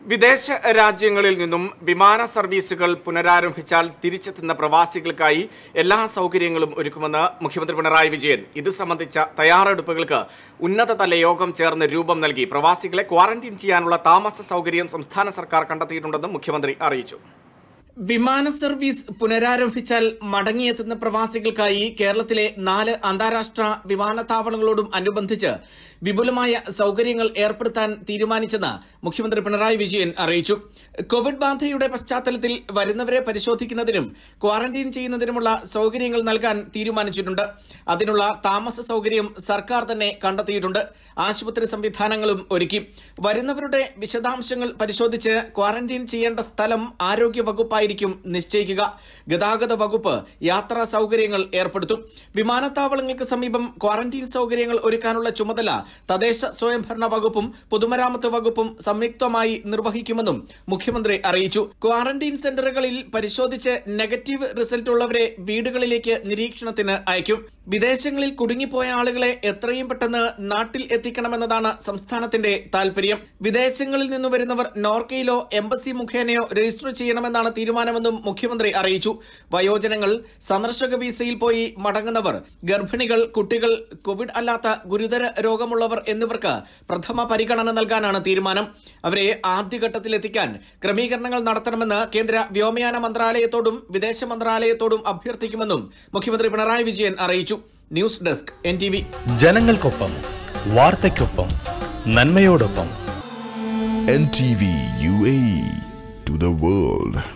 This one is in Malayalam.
വിദേശ രാജ്യങ്ങളിൽ നിന്നും വിമാന സർവീസുകൾ പുനരാരംഭിച്ചാൽ തിരിച്ചെത്തുന്ന പ്രവാസികൾക്കായി എല്ലാ സൗകര്യങ്ങളും ഒരുക്കുമെന്ന് മുഖ്യമന്ത്രി പിണറായി വിജയൻ ഇത് സംബന്ധിച്ച തയ്യാറെടുപ്പുകൾക്ക് ഉന്നതതല യോഗം ചേർന്ന് രൂപം നൽകി പ്രവാസികളെ ക്വാറന്റീൻ ചെയ്യാനുള്ള താമസ സൗകര്യം സംസ്ഥാന സർക്കാർ കണ്ടെത്തിയിട്ടുണ്ടെന്നും മുഖ്യമന്ത്രി അറിയിച്ചു വിമാന സർവീസ് പുനരാരംഭിച്ചാൽ മടങ്ങിയെത്തുന്ന പ്രവാസികൾക്കായി കേരളത്തിലെ നാല് അന്താരാഷ്ട്ര വിമാനത്താവളങ്ങളോടും അനുബന്ധിച്ച് വിപുലമായ സൗകര്യങ്ങൾ ഏർപ്പെടുത്താൻ തീരുമാനിച്ചെന്ന് മുഖ്യമന്ത്രി പിണറായി വിജയൻ അറിയിച്ചു കോവിഡ് ബാധയുടെ പശ്ചാത്തലത്തിൽ വരുന്നവരെ പരിശോധിക്കുന്നതിനും ക്വാറന്റീൻ ചെയ്യുന്നതിനുമുള്ള സൗകര്യങ്ങൾ നൽകാൻ തീരുമാനിച്ചിട്ടുണ്ട് അതിനുള്ള താമസ സൗകര്യം സർക്കാർ തന്നെ കണ്ടെത്തിയിട്ടുണ്ട് ആശുപത്രി സംവിധാനങ്ങളും ഒരുക്കി വരുന്നവരുടെ വിശദാംശങ്ങൾ പരിശോധിച്ച് ക്വാറന്റീൻ ചെയ്യേണ്ട സ്ഥലം ആരോഗ്യ വകുപ്പായിരിക്കും നിശ്ചയിക്കുക ഗതാഗത വകുപ്പ് യാത്രാ സൗകര്യങ്ങൾ ഏർപ്പെടുത്തും വിമാനത്താവളങ്ങൾക്ക് സമീപം ക്വാറന്റീൻ സൗകര്യങ്ങൾ ഒരുക്കാനുള്ള ചുമതല തദ്ദേശ സ്വയംഭരണ വകുപ്പും പൊതുമരാമത്ത് വകുപ്പും സംയുക്തമായി നിർവഹിക്കുമെന്നും മുഖ്യമന്ത്രി അറിയിച്ചു ക്വാറന്റീൻ സെന്ററുകളിൽ പരിശോധിച്ച് നെഗറ്റീവ് റിസൾട്ട് ഉള്ളവരെ വീടുകളിലേക്ക് നിരീക്ഷണത്തിന് അയക്കും വിദേശങ്ങളിൽ കുടുങ്ങിപ്പോയ ആളുകളെ എത്രയും പെട്ടെന്ന് നാട്ടിൽ എത്തിക്കണമെന്നതാണ് സംസ്ഥാനത്തിന്റെ താൽപര്യം വിദേശങ്ങളിൽ നിന്ന് വരുന്നവർ നോർക്കയിലോ എംബസി മുഖേനയോ രജിസ്റ്റർ ചെയ്യണമെന്നാണ് തീരുമാനമെന്നും മുഖ്യമന്ത്രി അറിയിച്ചു വയോജനങ്ങൾ സന്ദർശക വിസയിൽ പോയി മടങ്ങുന്നവർ ഗർഭിണികൾ കുട്ടികൾ കോവിഡ് അല്ലാത്ത ഗുരുതര രോഗമുള്ളവർ എന്നിവർക്ക് പ്രഥമ പരിഗണന നൽകാനാണ് തീരുമാനം അവരെ ആദ്യഘട്ടത്തിൽ എത്തിക്കാൻ ക്രമീകരണങ്ങൾ നടത്തണമെന്ന് കേന്ദ്ര വ്യോമയാന മന്ത്രാലയത്തോടും വിദേശ മന്ത്രാലയത്തോടും അഭ്യർത്ഥിക്കുമെന്നും മുഖ്യമന്ത്രി പിണറായി വിജയൻ അറിയിച്ചു news desk N T V ജനങ്ങൾക്കൊപ്പം വാർത്തയ്ക്കൊപ്പം നന്മയോടൊപ്പം NTV UAE to the world.